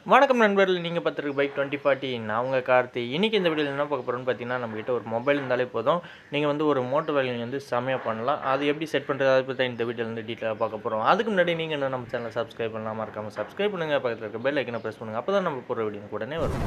வணக்கம் நண்பர்கள் நீங்கள் பார்த்துருக்கு பைக் டுவெண்ட்டி ஃபார்ட்டி நான் உங்கள் கார்த்தி இன்றைக்கி இந்த வீடியோவில் என்ன பார்க்க போகிறோம்னு பார்த்தீங்கன்னா நம்மகிட்ட ஒரு மொபைல் இருந்தாலே போதும் நீங்கள் வந்து ஒரு மோட்டோ வேலையை வந்து செமையாக பண்ணலாம் அது எப்படி செட் பண்ணுறது அதை பற்றி இந்த வீடியோவில் வந்து டீட்டெயிலாக பார்க்க போகிறோம் அதுக்கு முன்னாடி நீங்கள் இன்னும் நம்ம சேனலை சப்ஸ்கிரைப் பண்ணலாம் மறக்காமல் சப்ஸ்கிரைப் பண்ணுங்கள் பக்கத்தில் இருக்க பெல் ஐக்கனை ப்ரெஸ் பண்ணுங்கள் அப்போ தான் நம்ம போகிற வீடியோ உடனே வரும்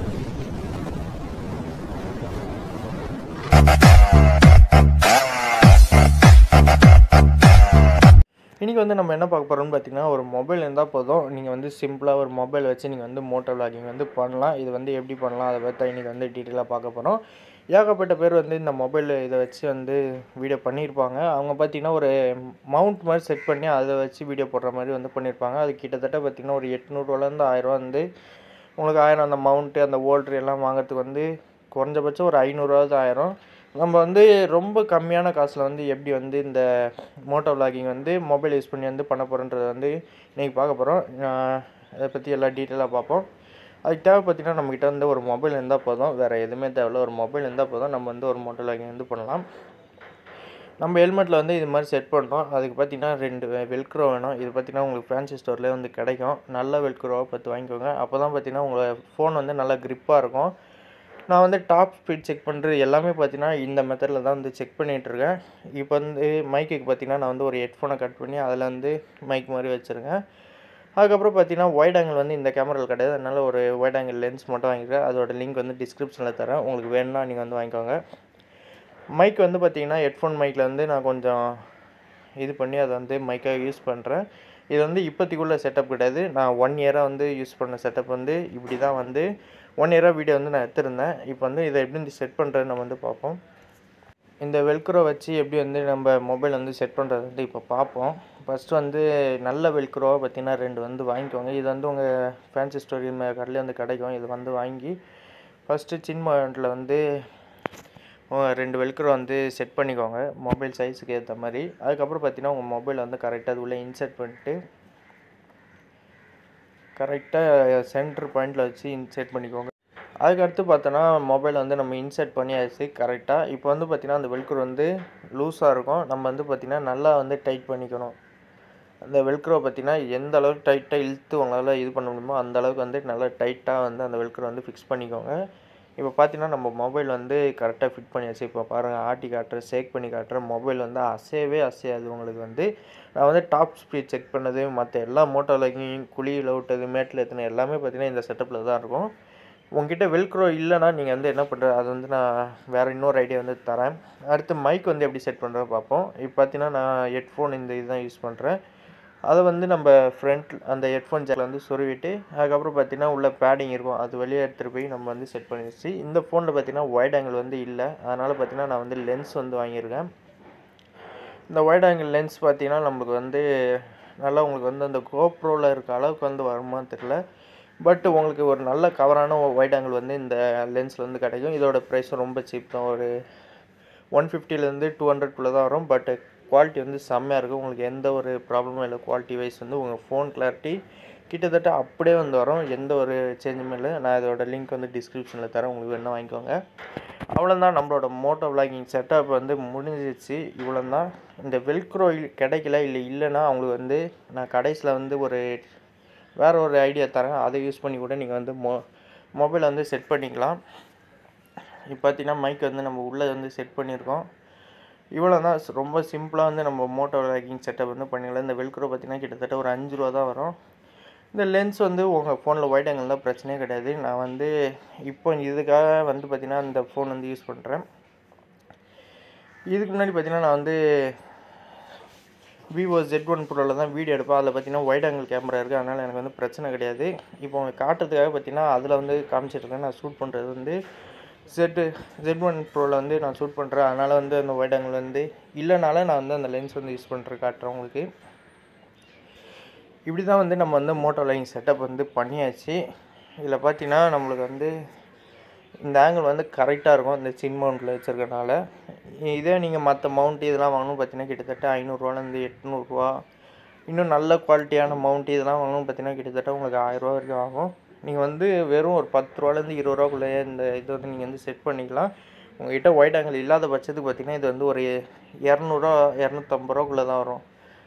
இன்றைக்கி வந்து நம்ம என்ன பார்க்க போகிறோம்னு பார்த்தீங்கன்னா ஒரு மொபைல் இருந்தால் போதும் நீங்கள் வந்து சிம்பிளாக ஒரு மொபைல் வச்சு நீங்கள் வந்து மோட்டோ விளாகிங் வந்து பண்ணலாம் இது வந்து எப்படி பண்ணலாம் அதை பற்றி இன்றைக்கி வந்து டீட்டெயிலாக பார்க்க போகிறோம் ஏகப்பட்ட பேர் வந்து இந்த மொபைல் இதை வச்சு வந்து வீடியோ பண்ணியிருப்பாங்க அவங்க பார்த்தீங்கன்னா ஒரு மவுண்ட் மாதிரி செட் பண்ணி அதை வச்சு வீடியோ போடுற மாதிரி வந்து பண்ணியிருப்பாங்க அது கிட்டத்தட்ட பார்த்திங்கன்னா ஒரு எட்நூறுவாலேருந்து ஆயிரரூவா வந்து உங்களுக்கு ஆயிரம் அந்த மவுண்ட்டு அந்த ஓல்ட்ரு எல்லாம் வாங்குறதுக்கு வந்து குறைஞ்சபட்சம் ஒரு ஐநூறுரூவாவது ஆயிரம் நம்ம வந்து ரொம்ப கம்மியான காசில் வந்து எப்படி வந்து இந்த மோட்டோ விளாகிங் வந்து மொபைல் யூஸ் பண்ணி வந்து பண்ண போகிறோன்றதை வந்து இன்றைக்கி பார்க்க போகிறோம் அதை பற்றி எல்லாம் டீட்டெயிலாக பார்ப்போம் அதுக்கு தேவை பார்த்தீங்கன்னா நம்மக்கிட்ட வந்து ஒரு மொபைல் இருந்தால் போதும் வேறு எதுவுமே தேவையில்ல ஒரு மொபைல் இருந்தால் போதும் நம்ம வந்து ஒரு மோட்டோ விளாகிங் வந்து பண்ணலாம் நம்ம ஹெல்மெட்டில் வந்து இது மாதிரி செட் பண்ணுறோம் அதுக்கு பார்த்தீங்கன்னா ரெண்டு வெல்க்ரோ வேணும் இது பார்த்தீங்கன்னா உங்களுக்கு ஃபேன்சி ஸ்டோர்லேயே வந்து கிடைக்கும் நல்ல வெல்க்ரோவாக பார்த்து வாங்கிக்கோங்க அப்போ தான் பார்த்தீங்கன்னா உங்கள் ஃபோன் வந்து நல்லா க்ரிப்பாக இருக்கும் நான் வந்து டாப் ஸ்பீட் செக் பண்ணுறது எல்லாமே பார்த்தீங்கன்னா இந்த மெத்தடில் தான் வந்து செக் பண்ணிகிட்ருக்கேன் இப்போ வந்து மைக்குக்கு பார்த்தீங்கன்னா நான் வந்து ஒரு ஹெட்ஃபோனை கட் பண்ணி அதில் வந்து மைக் மாதிரி வச்சுருக்கேன் அதுக்கப்புறம் பார்த்தீங்கன்னா ஒயிட் ஆங்கிள் வந்து இந்த கேமராவில் கிடையாது அதனால் ஒரு ஒயிட் ஆங்கிள் லென்ஸ் மட்டும் வாங்கிக்கிறேன் அதோட லிங்க் வந்து டிஸ்கிரிப்ஷனில் தரேன் உங்களுக்கு வேணும்னா நீங்கள் வந்து வாங்கிக்கோங்க மைக் வந்து பார்த்தீங்கன்னா ஹெட்ஃபோன் மைக்கில் வந்து நான் கொஞ்சம் இது பண்ணி அதை வந்து மைக்காக யூஸ் பண்ணுறேன் இது வந்து இப்போதைக்குள்ள செட்டப் கிடையாது நான் ஒன் இயராக வந்து யூஸ் பண்ண செட்டப் வந்து இப்படி தான் வந்து ஒன் இயராக வீடியோ வந்து நான் எடுத்திருந்தேன் இப்போ வந்து இதை எப்படி செட் பண்ணுறது நம்ம வந்து பார்ப்போம் இந்த வெல்க்ரோ வச்சு எப்படி வந்து நம்ம மொபைல் வந்து செட் பண்ணுறது வந்து இப்போ பார்ப்போம் ஃபஸ்ட்டு வந்து நல்ல வெல்க்ரோவாக பார்த்தீங்கன்னா ரெண்டு வந்து வாங்கிக்கோங்க இது வந்து உங்கள் ஃபேன்சி ஸ்டோரி கடையில் வந்து கிடைக்கும் இது வந்து வாங்கி ஃபஸ்ட்டு சின் மவுண்டில் வந்து ரெண்டு வெல்க்ரோ வந்து செட் பண்ணிக்கோங்க மொபைல் சைஸுக்கு ஏற்ற மாதிரி அதுக்கப்புறம் பார்த்தீங்கன்னா உங்கள் மொபைல் வந்து கரெக்டாக அது உள்ளே இன்சர்ட் பண்ணிட்டு கரெக்டாக சென்டர் பாயிண்டில் வச்சு இன்சர்ட் பண்ணிக்கோங்க அதுக்கடுத்து பார்த்தோன்னா மொபைல் வந்து நம்ம இன்சர்ட் பண்ணியாச்சு கரெக்டாக இப்போ வந்து பார்த்திங்கன்னா அந்த வெல்க்ரோ வந்து லூஸாக இருக்கும் நம்ம வந்து பார்த்திங்கன்னா நல்லா வந்து டைட் பண்ணிக்கணும் அந்த வெல்க்ரோ பார்த்திங்கன்னா எந்த அளவுக்கு டைட்டாக இழுத்து உங்களால் இது பண்ண முடியுமோ அந்த அளவுக்கு வந்து நல்லா டைட்டாக வந்து அந்த வெல்க்ரோ வந்து ஃபிக்ஸ் பண்ணிக்கோங்க இப்போ பார்த்தீங்கன்னா நம்ம மொபைல் வந்து கரெக்டாக ஃபிட் பண்ணியாச்சு இப்போ பாருங்கள் ஆட்டி காட்டுறேன் ஷேக் பண்ணி காட்டுறேன் மொபைல் வந்து அசையவே அசையாது உங்களுக்கு வந்து நான் வந்து டாப் ஸ்பீட் செக் பண்ணது மற்ற எல்லா மோட்டோலையும் குழியில் விட்டது மேட்டில் எத்தனை எல்லாமே பார்த்தீங்கன்னா இந்த செட்டப்பில் தான் இருக்கும் உங்ககிட்ட வெல்க்ரோ இல்லைனா நீங்கள் வந்து என்ன பண்ணுறது அது வந்து நான் வேறு இன்னொரு ஐடியா வந்து தரேன் அடுத்து மைக் வந்து எப்படி செட் பண்ணுறது பார்ப்போம் இப்போ பார்த்தீங்கன்னா நான் ஹெட்ஃபோன் இந்த இதுதான் யூஸ் பண்ணுறேன் அதை வந்து நம்ம ஃப்ரண்ட் அந்த ஹெட்ஃபோன் ஜாக்கில் வந்து சொருவிட்டு அதுக்கப்புறம் பார்த்தீங்கன்னா உள்ள பேடிங் இருக்கும் அது வெளியே எடுத்துகிட்டு போய் நம்ம வந்து செட் பண்ணிடுச்சு இந்த ஃபோனில் பார்த்தீங்கன்னா ஒயிட் ஆங்கிள் வந்து இல்லை அதனால் பார்த்தீங்கன்னா நான் வந்து லென்ஸ் வந்து வாங்கியிருக்கேன் இந்த ஒயிட் ஆங்கிள் லென்ஸ் பார்த்தீங்கன்னா நம்மளுக்கு வந்து நல்லா உங்களுக்கு வந்து அந்த கோப்ரோவில் இருக்க அளவுக்கு வந்து வருமானு தெரில பட் உங்களுக்கு ஒரு நல்ல கவரான ஒயிட் ஆங்கிள் வந்து இந்த லென்ஸில் வந்து கிடைக்கும் இதோட ப்ரைஸும் ரொம்ப சீப் தான் ஒரு ஒன் ஃபிஃப்டிலேருந்து டூ ஹண்ட்ரட்குள்ளே தான் வரும் பட் குவாலிட்டி வந்து செம்மையாக இருக்கும் உங்களுக்கு எந்த ஒரு ப்ராப்ளமும் இல்லை குவாலிட்டி வைஸ் வந்து உங்கள் ஃபோன் கிளாரிட்டி கிட்டத்தட்ட அப்படியே வந்து வரும் எந்த ஒரு சேஞ்சுமே இல்லை நான் இதோட லிங்க் வந்து டிஸ்கிரிப்ஷனில் தரேன் உங்களுக்கு வேணால் வாங்கிக்கோங்க அவ்வளோதான் நம்மளோட மோட்டோ விளாகிங் செட்டப் வந்து முடிஞ்சிச்சு இவ்வளோ தான் இந்த வெல்க்ரோ கிடைக்கல இல்லை இல்லைன்னா அவங்களுக்கு வந்து நான் கடைசியில் வந்து ஒரு வேறு ஒரு ஐடியா தரேன் அதை யூஸ் பண்ணி கூட நீங்கள் வந்து மொ மொபைலை வந்து செட் பண்ணிக்கலாம் இப்போ பார்த்தீங்கன்னா மைக் வந்து நம்ம உள்ளே வந்து செட் பண்ணியிருக்கோம் இவ்வளோ தான் ரொம்ப சிம்பிளாக வந்து நம்ம மோட்டோ லைக்கிங் செட்டப் வந்து பண்ணிக்கலாம் இந்த வெல்க்ரோ பார்த்திங்கன்னா கிட்டத்தட்ட ஒரு அஞ்சு ரூபா தான் வரும் இந்த லென்ஸ் வந்து உங்கள் ஃபோனில் ஒயிட் ஆங்கிள் தான் பிரச்சனையே கிடையாது நான் வந்து இப்போ இதுக்காக வந்து பார்த்திங்கன்னா இந்த ஃபோன் வந்து யூஸ் பண்ணுறேன் இதுக்கு முன்னாடி பார்த்திங்கன்னா நான் வந்து விவோ ஜெட் ஒன் ப்ரோவில் தான் வீடியோ எடுப்பேன் அதில் பார்த்தீங்கன்னா ஒயிட் ஆங்கிள் கேமரா இருக்குது அதனால் எனக்கு வந்து பிரச்சனை கிடையாது இப்போ உங்களுக்கு காட்டுறதுக்காக பார்த்தீங்கன்னா அதில் வந்து காமிச்சிட்ருக்கேன் நான் ஷூட் பண்ணுறது வந்து ஜெட்டு ஜெட் ஒன் ப்ரோவில் வந்து நான் ஷூட் பண்ணுறேன் அதனால் வந்து அந்த ஒயிட் ஆங்கிள் வந்து இல்லைனால நான் வந்து அந்த லென்ஸ் வந்து யூஸ் பண்ணுறேன் காட்டுறேன் உங்களுக்கு இப்படி தான் வந்து நம்ம வந்து மோட்டோ லைன் செட்டப் வந்து பண்ணியாச்சு இதில் பார்த்தீங்கன்னா நம்மளுக்கு வந்து இந்த ஆங்கிள் வந்து கரெக்டாக இருக்கும் இந்த சின் மவுண்டில் வச்சுருக்கனால இதே நீங்கள் மற்ற மவுண்ட் இதெல்லாம் வாங்கணும் பார்த்தீங்கன்னா கிட்டத்தட்ட ஐநூறுரூவாலேருந்து எட்நூறுரூவா இன்னும் நல்ல குவாலிட்டியான மவுண்ட் இதெல்லாம் வாங்கணும் பார்த்தீங்கன்னா கிட்டத்தட்ட உங்களுக்கு ஆயிரரூவா வரைக்கும் ஆகும் நீங்கள் வந்து வெறும் ஒரு பத்து ரூபாலேருந்து இருபது ரூபாக்குள்ளேயே இந்த இது வந்து நீங்கள் வந்து செட் பண்ணிக்கலாம் உங்கள்கிட்ட ஒயிட் ஆங்கிள் இல்லாத பட்சத்துக்கு பார்த்தீங்கன்னா இது வந்து ஒரு இரநூறுவா இரநூத்தம்பது ரூபாக்குள்ளே தான் வரும்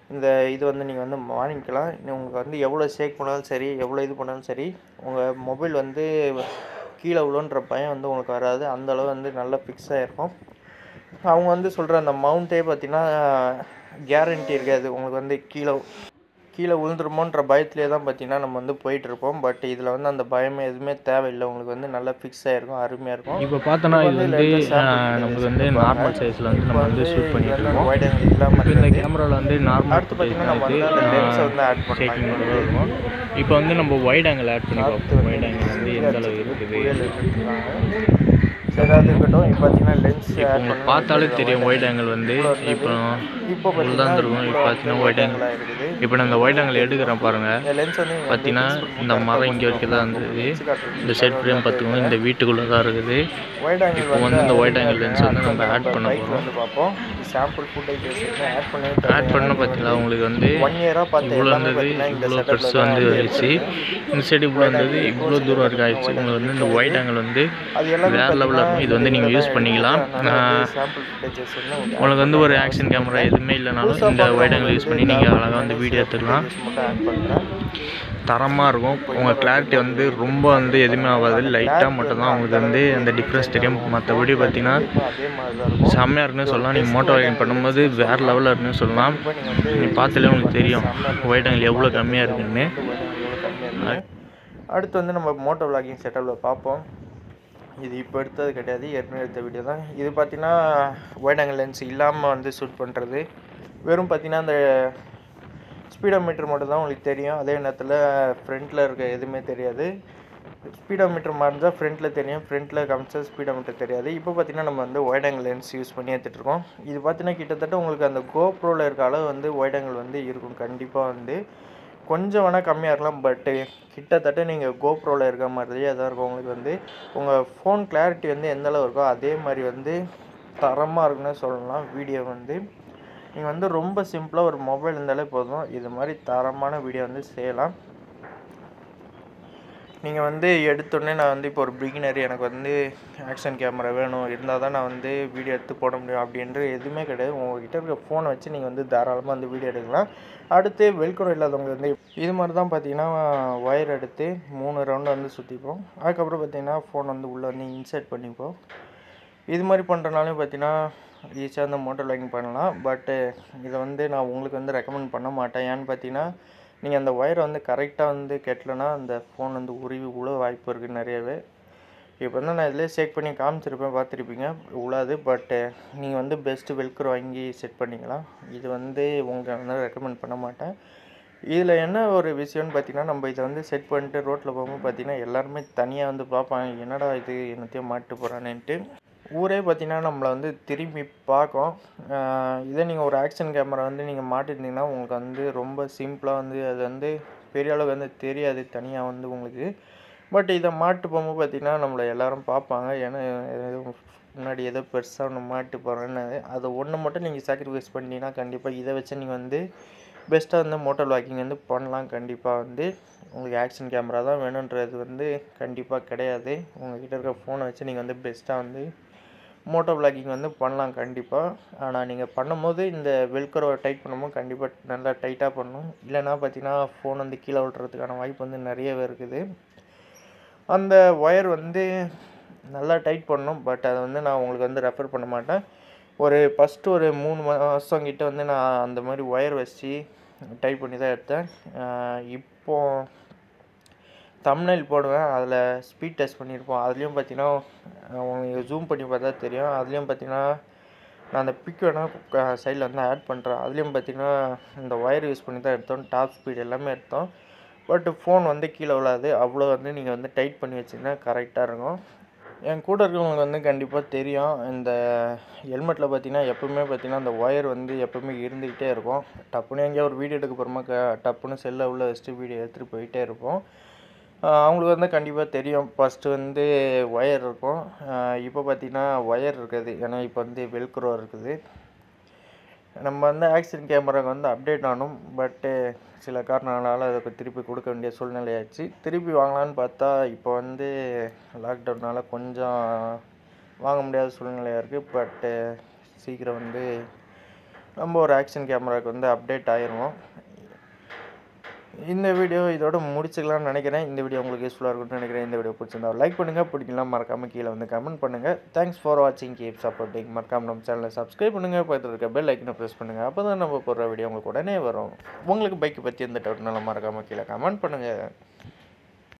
இந்த இது வந்து நீங்கள் வந்து வாங்கிக்கலாம் இன்னும் உங்களுக்கு வந்து எவ்வளோ ஷேக் பண்ணாலும் சரி எவ்வளோ இது பண்ணாலும் சரி உங்கள் மொபைல் வந்து கீழே விழுன்ற பயம் வந்து உங்களுக்கு வராது அந்த அளவு வந்து நல்லா ஃபிக்ஸ் ஆகிருக்கும் அவங்க வந்து சொல்கிற அந்த மவுண்ட்டே பார்த்தீங்கன்னா கேரண்டி இருக்காது உங்களுக்கு வந்து கீழே கீழே விழுந்துருமோன்ற பயத்திலே தான் பார்த்தீங்கன்னா நம்ம வந்து போயிட்டுருப்போம் பட் இதில் வந்து அந்த பயமே எதுவுமே தேவையில்லை உங்களுக்கு வந்து நல்லா ஃபிக்ஸ் ஆகிருக்கும் அருமையாக இருக்கும் இப்போ பார்த்தோன்னா இது வந்து ஆஹ், நமக்கு வந்து நார்மல் சைஸில் வந்து நம்ம வந்து ஷூட் பண்ணிட்டு இருக்கோம் வைட் ஆங்கிள் இல்லாமல் இப்போ இந்த இருக்குது கேமராவில் வந்து நார்மல் அடுத்து பார்த்தீங்கன்னா நம்ம வந்து அந்த லென்ஸை வந்து ஆட் ஷேக்கிங் பண்ணலாம் மட்டும் இருக்கும் இப்போ வந்து நம்ம வைட் ஆங்கிள் ஆட் பண்ணி பார்ப்போம் வைட் ஆங்கிள் வந்து எந்த அளவு இருக்குது புயல் இருக்குன்றாங்க. சரி அது இருக்கட்டும் இப்போ பார்த்தீங்கன்னா லென்ஸ் இப்போ உங்களுக்கு பார்த்தாலே தெரியும் வைட் ஆங்கிள் வந்து இப்போ இப்போ தான் இருக்கும் இப்போ பார்த்தீங்கன்னா வைட் ஆங்கிள் இருக்குது இப்போ நான் இந்த வைட் ஆங்கிள் எடுக்கிறேன் பாருங்கள் இந்த லென்ஸ் வந்து நீங்க பார்த்தீங்கன்னா இந்த மரம் இங்கே வரைக்கும் தான் இருந்தது இந்த செட் ஃப்ரேம் பார்த்துக்கோங்க இந்த வீட்டுக்குள்ளே தான் இருக்குது வைட் ஆங்கிள் இப்போ வந்து இந்த wide angle lens வந்து நம்ம add பண்ண பைக் போறோம். வந்து பார்ப்போம் சாம்பிள் ஃபுட்டேஜ் ஆட் பண்ணி ஆட் பண்ண பார்த்தீங்களா உங்களுக்கு வந்து ஒன் இயராக பார்த்து இவ்வளோ எல்லாமே இருந்தது பார்த்தீங்கன்னா இந்த இவ்வளோ செட்டப்ல பெருசு வந்து ஆயிடுச்சு இந்த சைடு இவ்வளோ இருந்தது இவ்வளோ தூரம் வரைக்கும் ஆயிடுச்சு உங்களுக்கு வந்து இந்த ஒயிட் ஆங்கிள் வந்து அது எல்லாமே வேற லெவலில் இருக்கும் இது வந்து நீங்கள் யூஸ் பண்ணிக்கலாம் சாம்பிள் ஃபுட்டேஜஸ் உங்களுக்கு வந்து ஒரு ஆக்ஷன் கேமரா எதுவுமே இல்லைனாலும் இந்த ஒயிட் ஆங்கிள் யூஸ் பண்ணி நீங்கள் அழகாக வந்து வீடியோ எடுத்துக்கலாம் மட்டும் ஆட் பண்ணுறேன் தரமாக இருக்கும் உங்கள் கிளாரிட்டி வந்து ரொம்ப வந்து எதுவுமே ஆகாது லைட்டாக மட்டும்தான் உங்களுக்கு வந்து அந்த டிஃப்ரென்ஸ் தெரியும் மற்றபடி பார்த்தீங்கன்னா அதே மாதிரி தான் இருக்கும் செம்மையாக இருக்குன்னு சொல்லலாம் நீங்கள் மோட்டோ ரைடிங் பண்ணும்போது வேறு லெவலில் இருக்குன்னு சொல்லலாம் இப்போ நீங்கள் வந்து நீ பார்த்தாலே உங்களுக்கு தெரியும் ஒயிட் ஆங்கிள் எவ்வளோ கம்மியாக இருக்குன்னு அடுத்து வந்து நம்ம மோட்டோ விளாகிங் செட்டப்பில் பார்ப்போம் இது இப்போ எடுத்தது கிடையாது ஏற்கனவே எடுத்த வீடியோ தான் இது பார்த்தீங்கன்னா ஒயிட் ஆங்கிள் லென்ஸ் இல்லாமல் வந்து ஷூட் பண்ணுறது வெறும் பார்த்தீங்கன்னா அந்த ஸ்பீடோமீட்டர் மட்டும் தான் உங்களுக்கு தெரியும் அதே நேரத்தில் ஃப்ரண்ட்டில் இருக்க எதுவுமே தெரியாது ஸ்பீடோமீட்டர் மாதிரி தான் ஃப்ரண்ட்டில் தெரியும் ஃப்ரண்ட்டில் காமிச்சா ஸ்பீடோமீட்டர் தெரியாது இப்போ பார்த்தீங்கன்னா நம்ம வந்து ஒயிட் ஆங்கிள் லென்ஸ் யூஸ் பண்ணி எடுத்துகிட்டு இருக்கோம் இது பார்த்தீங்கன்னா கிட்டத்தட்ட உங்களுக்கு அந்த கோப்ரோவில் இருக்க அளவு வந்து ஒயிட் ஆங்கிள் வந்து இருக்கும் கண்டிப்பாக வந்து கொஞ்சம் வேணால் கம்மியாக இருக்கலாம் பட்டு கிட்டத்தட்ட நீங்கள் கோப்ரோவில் இருக்க மாதிரியே தான் இருக்கும் உங்களுக்கு வந்து உங்கள் ஃபோன் கிளாரிட்டி வந்து எந்த அளவு இருக்கோ அதே மாதிரி வந்து தரமாக இருக்குன்னு சொல்லலாம் வீடியோ வந்து நீங்கள் வந்து ரொம்ப சிம்பிளாக ஒரு மொபைல் இருந்தாலே போதும் இது மாதிரி தரமான வீடியோ வந்து செய்யலாம் நீங்கள் வந்து எடுத்தோடனே நான் வந்து இப்போ ஒரு பிகினர் எனக்கு வந்து ஆக்ஷன் கேமரா வேணும் இருந்தால் தான் நான் வந்து வீடியோ எடுத்து போட முடியும் அப்படின்ற எதுவுமே கிடையாது உங்ககிட்ட இருக்க ஃபோனை வச்சு நீங்கள் வந்து தாராளமாக வந்து வீடியோ எடுக்கலாம் அடுத்து வெல்க்ரோ இல்லாதவங்க வந்து இது மாதிரி தான் பார்த்தீங்கன்னா ஒயர் எடுத்து மூணு ரவுண்டு வந்து சுற்றிப்போம் அதுக்கப்புறம் பார்த்தீங்கன்னா ஃபோன் வந்து உள்ளே வந்து இன்சர்ட் பண்ணிப்போம் இது மாதிரி பண்ணுறனாலும் பார்த்தீங்கன்னா ஈஸியாக இந்த மோட்டர் லைன் பண்ணலாம் பட்டு இதை வந்து நான் உங்களுக்கு வந்து ரெக்கமெண்ட் பண்ண மாட்டேன் ஏன்னு பார்த்தீங்கன்னா நீங்கள் அந்த ஒயரை வந்து கரெக்டாக வந்து கெட்டலைன்னா அந்த ஃபோன் வந்து உருவி உழ வாய்ப்பு இருக்குது நிறையவே இப்போ வந்து நான் இதிலே செக் பண்ணி காமிச்சிருப்பேன் பார்த்துருப்பீங்க உழாது பட்டு நீங்கள் வந்து பெஸ்ட்டு வெல்க்ரோ வாங்கி செட் பண்ணிக்கலாம் இது வந்து உங்களுக்கு வந்து ரெக்கமெண்ட் பண்ண மாட்டேன் இதில் என்ன ஒரு விஷயம்னு பார்த்தீங்கன்னா நம்ம இதை வந்து செட் பண்ணிட்டு ரோட்டில் போகும்போது பார்த்தீங்கன்னா எல்லாருமே தனியாக வந்து பார்ப்பாங்க என்னடா இது என்னத்தையும் மாட்டு போகிறானேன்ட்டு ஊரே பார்த்தீங்கன்னா நம்மளை வந்து திரும்பி பார்க்கும் ஆஹ் இதே நீங்கள் ஒரு ஆக்ஷன் கேமரா வந்து நீங்கள் மாட்டிருந்தீங்கன்னா உங்களுக்கு வந்து ரொம்ப சிம்பிளாக வந்து அது வந்து பெரிய அளவுக்கு வந்து தெரியாது தனியாக வந்து உங்களுக்கு பட் இதை மாட்டு போகும்போது பார்த்தீங்கன்னா நம்மளை எல்லாரும் பார்ப்பாங்க ஏன்னா ஏதோ முன்னாடி ஏதோ பெருசாக ஒன்று மாட்டு போகிறேன்னு அதை ஒன்று மட்டும் நீங்கள் சாக்ரிஃபைஸ் பண்ணிட்டீங்கன்னா கண்டிப்பாக இதை வச்சு நீங்கள் வந்து பெஸ்ட்டாக வந்து மோட்டர் வாக்கிங் வந்து பண்ணலாம் கண்டிப்பாக வந்து உங்களுக்கு ஆக்ஷன் கேமரா தான் வேணுன்றது வந்து கண்டிப்பாக கிடையாது உங்ககிட்ட இருக்க ஃபோனை வச்சு நீங்கள் வந்து பெஸ்ட்டாக வந்து மோட்டோ விளாகிங் வந்து பண்ணலாம் கண்டிப்பாக ஆனால் நீங்கள் பண்ணும்போது இந்த வெல்க்ரோவை டைட் பண்ணும்போது கண்டிப்பாக நல்லா டைட்டாக பண்ணணும் இல்லைன்னா பார்த்தீங்கன்னா ஃபோன் வந்து கீழே விழுறதுக்கான வாய்ப்பு வந்து நிறையவே இருக்குது அந்த ஒயர் வந்து நல்லா டைட் பண்ணணும் பட் அதை வந்து நான் உங்களுக்கு வந்து ரெஃபர் பண்ண மாட்டேன் ஒரு ஃபஸ்ட்டு ஒரு மூணு மாதம் கிட்ட வந்து நான் அந்த மாதிரி ஒயர் வச்சு டைட் பண்ணி தான் எடுத்தேன் ஆஹ் இப்போ தம்னைல் போடுவேன் அதில் ஸ்பீட் டெஸ்ட் பண்ணியிருப்போம் அதுலேயும் பார்த்தீங்கன்னா உங்களுக்கு ஜூம் பண்ணி பார்த்தா தெரியும் அதுலேயும் பார்த்தீங்கன்னா நான் அந்த பிக் வேணால் சைடில் வந்து ஆட் பண்ணுறேன் அதுலேயும் பார்த்தீங்கன்னா இந்த ஒயர் யூஸ் பண்ணி தான் எடுத்தோம் டாப் ஸ்பீட் எல்லாமே எடுத்தோம் பட் ஃபோன் வந்து கீழே விழாது அவ்வளோ வந்து நீங்கள் வந்து டைட் பண்ணி வச்சிங்கன்னா கரெக்டாக இருக்கும் என் கூட இருக்கவங்களுக்கு வந்து கண்டிப்பாக தெரியும் இந்த ஹெல்மெட்டில் பார்த்தீங்கன்னா எப்பவுமே பார்த்தீங்கன்னா அந்த ஒயர் வந்து எப்பவுமே இருந்துக்கிட்டே இருக்கும் டப்புன்னு எங்கேயோ ஒரு வீடியோ எடுக்க போகிறோமா க டப்புன்னு செல்லை உள்ள வச்சுட்டு வீடியோ எடுத்துகிட்டு போயிட்டே இருப்போம் ஆஹ் அவங்களுக்கு வந்து கண்டிப்பாக தெரியும் ஃபஸ்ட்டு வந்து ஒயர் இருக்கும் ஆஹ் இப்போ பார்த்தீங்கன்னா ஒயர் இருக்காது ஏன்னா இப்போ வந்து வெல்க்ரோ இருக்குது நம்ம வந்து ஆக்ஷன் கேமராக்கு வந்து அப்டேட் ஆகணும் பட்டு சில காரணங்களால் அதை திருப்பி கொடுக்க வேண்டிய சூழ்நிலை ஆச்சு திருப்பி வாங்கலான்னு பார்த்தா இப்போ வந்து லாக்டவுனால் கொஞ்சம் வாங்க முடியாத சூழ்நிலையாக இருக்குது பட்டு சீக்கிரம் வந்து நம்ம ஒரு ஆக்ஷன் கேமராவுக்கு வந்து அப்டேட் ஆயிடுவோம் இந்த வீடியோ இதோட முடிச்சுக்கலாம்னு நினைக்கிறேன் இந்த வீடியோ உங்களுக்கு யூஸ்ஃபுல்லாக இருக்கும்னு நினைக்கிறேன் இந்த வீடியோ பிடிச்சிருந்தா லைக் பண்ணுங்கள் பிடிக்கலாம் மறக்காமல் கீழே வந்து கமெண்ட் பண்ணுங்கள் தேங்க்ஸ் ஃபார் வாட்சிங் கீப் சப்போர்ட்டிங் மறக்காம நம்ம சேனலை சப்ஸ்கிரைப் பண்ணுங்கள் பக்கத்தில் இருக்க பெல் ஐக்கனை ப்ரெஸ் பண்ணுங்கள் அப்போ தான் நம்ம போடுற வீடியோ உங்களுக்கு உடனே வரும் உங்களுக்கு பைக்கை பற்றி எந்த டவுட்னாலும் மறக்காமல் கீழே கமெண்ட் பண்ணுங்கள்